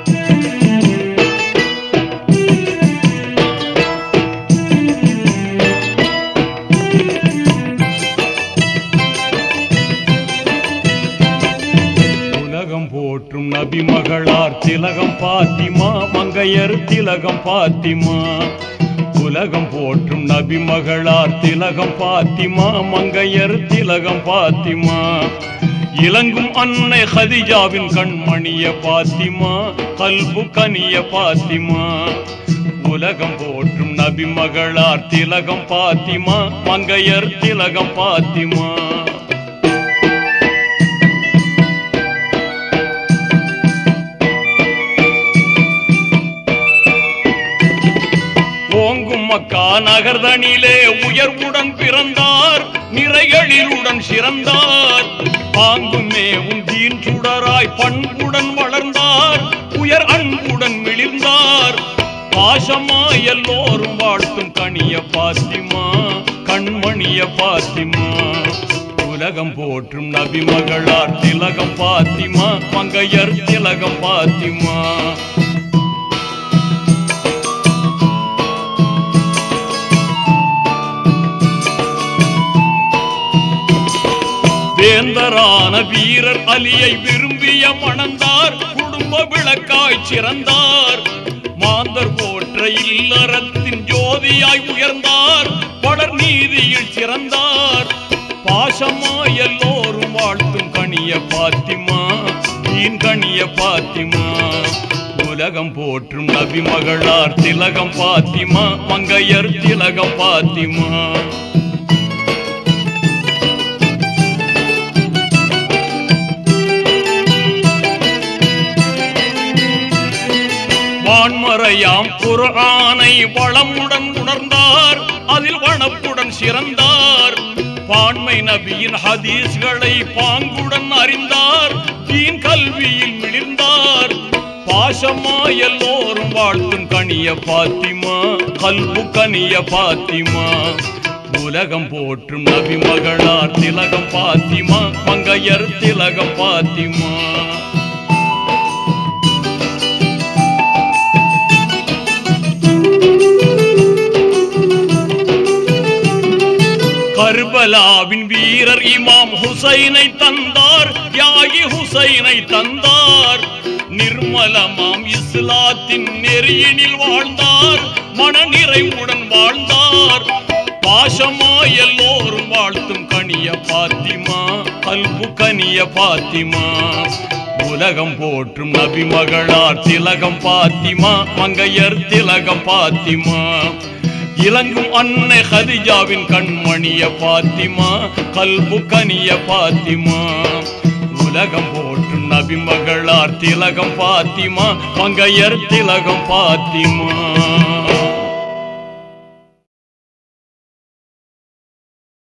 உலகம் போற்றும் நபி மகளார் திலகம் பாத்திமா மங்கையர் திலகம் பாத்திமா உலகம் போற்றும் நபி மகளார் திலகம் பாத்திமா மங்கையர் திலகம் பாத்திமா இலங்கும் அன்னை ஹதிஜாவின் கண்மணிய பாத்திமா கல்பு கனிய பாத்திமா உலகம் போற்றும் நபி மகளார் திலகம் பாத்திமா மங்கையர் திலகம் பாத்திமா ஓங்கும் மக்கா நகர்தனிலே உயர்வுடன் பிறந்தார் நிறைகளிலுடன் சிறந்தார் பாங்கும் மேவும் தீன் சுடராய் பண்புடன் வளர்ந்தார் உயர் அன்புடன் மிளிர்ந்தார் பாசமாய் எல்லோரும் வாழ்த்தும் கனிய பாத்திமா கண்மணிய பாத்திமா உலகம் போற்றும் நபி மகளார் திலகம் பாத்திமா மங்கையர் திலகம் பாத்திமா வேந்தரான வீரர் அலியை விரும்பிய மணந்தார் குடும்ப விளக்காய் சிறந்தார் மாந்தர் போற்ற இல்லறத்தின் ஜோதியாய் உயர்ந்தார் படர் நீதியில் சிறந்தார் பாசமாய் எல்லோரும் வாழ்த்தும் கனிய பாத்திமா தீன் கனிய பாத்திமா உலகம் போற்றும் நபி மகளார் திலகம் பாத்திமா மங்கையர் திலகம் பாத்திமா வான்மறையாம் குர்ஆனை வளமுடன் உணர்ந்தார் அதில் வனப்புடன் சிறந்தார் பான்மை நபியின் ஹதீஸ்களை பாங்குடன் அறிந்தார் தீன் கல்வியில் மிளிர்ந்தார் பாசமா எல்லோரும் வாழ்த்தும் கனிய பாத்திமா கல்பு கனிய பாத்திமா உலகம் போற்றும் நபி மகளார் திலகம் பாத்திமா மங்கையர் திலகம் பாத்திமா கர்பலாவின் வீரர் இமாம் ஹுசைனை தந்தார் யாகி ஹுசைனை தந்தார் நிர்மலமாம் இஸ்லாத்தின் நெறியினில் வாழ்ந்தார் மனநிறைவுடன் வாழ்ந்தார் பாசமா எல்லோரும் வாழ்த்தும் கனிய பாத்திமா கல்பு கனிய பாத்திமா உலகம் போற்றும் நபி மகளார் திலகம் பாத்திமா மங்கையர் திலகம் பாத்திமா இலங்கும் அன்னை ஹதிஜாவின் கண்மணிய பாத்திமா கல்பு கனிய பாத்திமா உலகம் போற்றும் நபி மகளார் திலகம் பாத்திமா மங்கையர் திலகம் பாத்திமா